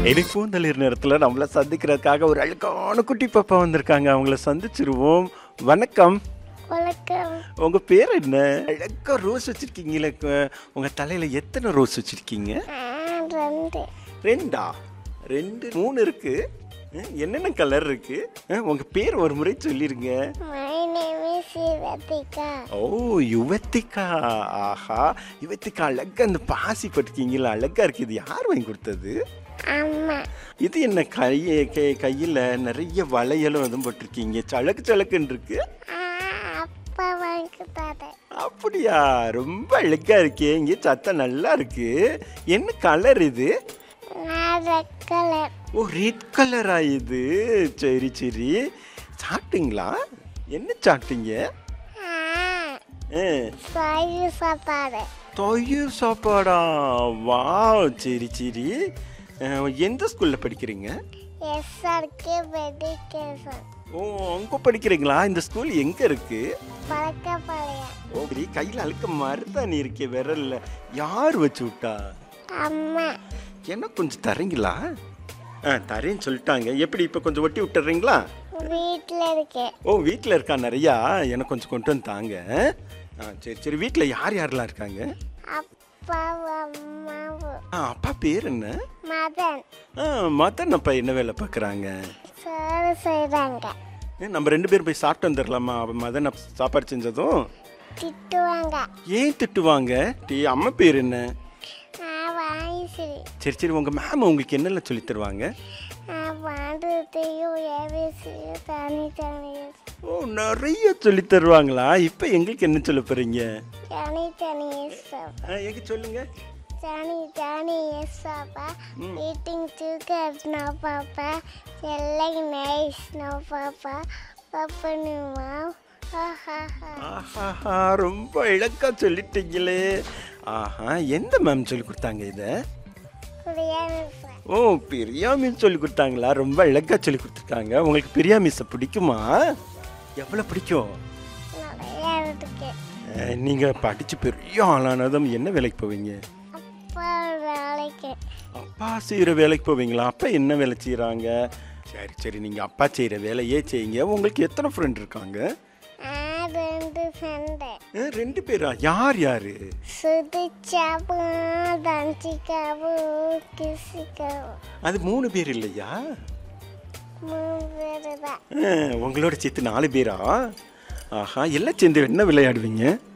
இனிப்பும் தளிர் நேரத்தில் நம்மளை சந்திக்கிறதுக்காக ஒரு அழகான குட்டி பாப்பா வந்திருக்காங்க அவங்கள சந்திச்சிருவோம் வணக்கம் வணக்கம் உங்க பேர் என்ன அழகா ரோஸ் வச்சிருக்கீங்களே க- உங்க தலையில எத்தனை ரோஸ் வச்சிருக்கீங்க ஆ, ரெண்டு ரெண்டா ரெண்டு மூணு இருக்கு அஹ், என்னென்ன கலர் இருக்கு அஹ், உங்க பேர் ஒரு முறை சொல்லிருங்க மை நேம் இஸ் சிவதிகா ஓ யுவத்திகா ஆஹா யுவத்திகா அழகா அந்த பாசி பட்டிருக்கீங்களா அழகா இருக்கு இது யார் வாங்கி கொடுத்தது அம்மா இது என்ன கையை கை கையில் நிறைய வளையலும் எதுவும் போட்டிருக்கீங்க சழக்கு சழக்குன்னு இருக்கு ஆ, அப்பா வாங்கி தரேன் அப்படியா ரொம்ப அழகா இருக்கே இங்கே சத்தம் நல்லா இருக்கு என்ன கலர் இது நான் ரெட் கலர் ஓ ரெட் கலரா இது சரி சரி சாப்பிட்டீங்களா என்ன சாப்பிட்டீங்க ஆ, சாயு சாப்பாடு தயிர் சாப்பாடா வா சரி சரி ஆ, எந்த ஸ்கூல்ல படிக்கிறீங்க எஸ்ஆர்கே மெடிக்கேஷன் ஓ அங்கே படிக்கிறீங்களா இந்த ஸ்கூல் எங்க இருக்கு பழக்கப்பாளையம் ஓ இப்படி கையில் அழுக்க மருதாணி இருக்கே விரல்ல யார் வச்சு விட்டா அம்மா என்ன கொஞ்சம் தரீங்களா ஆ தரேன்னு சொல்லிட்டாங்க எப்படி இப்போ கொஞ்சம் ஒட்டி விட்டுறீங்களா வீட்டில் இருக்கேன் ஓ வீட்டில் இருக்கா நிறையா எனக்கு கொஞ்சம் கொண்டு வந்து தாங்க ஆ சரி சரி வீட்டில் யார் யாரெல்லாம் இருக்காங்க அப்பாவும் அம்மாவும் ஆ அப்பா பேர் என்ன மதன் ஆ மதன் அப்பா என்ன வேலை பார்க்குறாங்க சோறு செய்கிறாங்க நம்ம ரெண்டு பேரும் போய் சாப்பிட்டு வந்துடலாமா அவன் மதன் அப்பா சாப்பாடு செஞ்சதும் திட்டுவாங்க ஏன் திட்டுவாங்க டீ அம்மா பேர் என்ன நான் வாங்கி சரி சரி சரி உங்கள் மேம் உங்களுக்கு என்னெல்லாம் சொல்லித் தருவாங்க நான் பாண்டத்தையும் ஏபிசியும் தனி தனி ஓ நிறைய சொல்லித் தருவாங்களா இப்போ எங்களுக்கு என்ன சொல்ல போகிறீங்க தனி தனி சாப்பா எங்க சொல்லுங்க தனி தனி சாப்பா ஈட்டிங் சுகர் நோ பாப்பா எல்லை நைஸ் நோ பாப்பா பப்பனுமா ஆஹாஹா ரொம்ப இழக்கா சொல்லிட்டீங்களே ஆஹா எந்த மேம் சொல்லி கொடுத்தாங்க இதை புரியாம ஓ பிரியா மிஸ் சொல்லி கொடுத்தாங்களா ரொம்ப இழக்கா சொல்லி கொடுத்துருக்காங்க உங்களுக்கு பிரியா மிஸ்ஸை பிடிக்குமா எவ்வளோ பிடிக்கும் நிறையா இருக்கு அஹ், நீங்க படிச்சு பெரிய ஆளானதும் என்ன வேலைக்கு போவீங்க அப்பா நாளைக்கு அப்பா செய்கிற வேலைக்கு போவீங்களா அப்பா என்ன வேலை செய்கிறாங்க சரி சரி நீங்கள் அப்பா செய்கிற வேலையே செய்யுங்க உங்களுக்கு எத்தனை ஃப்ரெண்ட் இருக்காங்க நான் ரெண்டு சண்டை அஹ், ரெண்டு பேரா யார் யாரு சுதிச்சாவும் தஞ்சிக்காவும் கிசிக்காவும் அது மூணு பேர் இல்லையா மூணு பேர் தான் அஹ், உங்களோட சேர்த்து நாலு பேரா ஆஹா எல்லாம் சேர்ந்து என்ன விளையாடுவீங்க